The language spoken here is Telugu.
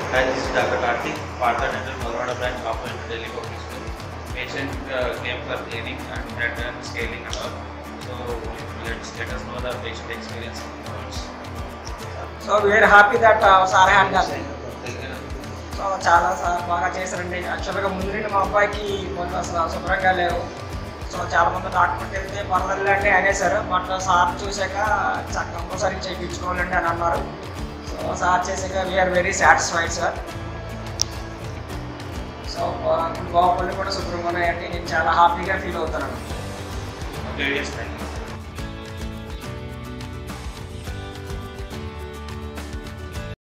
Hi, this is Dr. Karthik, Partha Dental, Marwada branch, Upper Delhi Public School. Patient uh, came for cleaning and had done scaling and all. So let's let us know the patient experience. So we are happy that sir hand so చాలా సార్ బాగా చేశారండి యాక్చువల్గా ముందు నుండి మా అబ్బాయికి కొంత అసలు శుభ్రంగా లేవు సో చాలా మంది డాక్టర్కి వెళ్తే పర్వాలేదండి అనేసారు బట్ సార్ చూసాక చ- కంపల్సరీ చేయించుకోవాలండి అని అన్నారు సో సార్ చేసాక we are very satisfied sir so బాగుపల్లి కూడా శుభ్రంగా ఉన్నాయండి నేను చాలా హ్యాపీగా ఫీల్ అవుతున్నాను Okay, yes, thank you.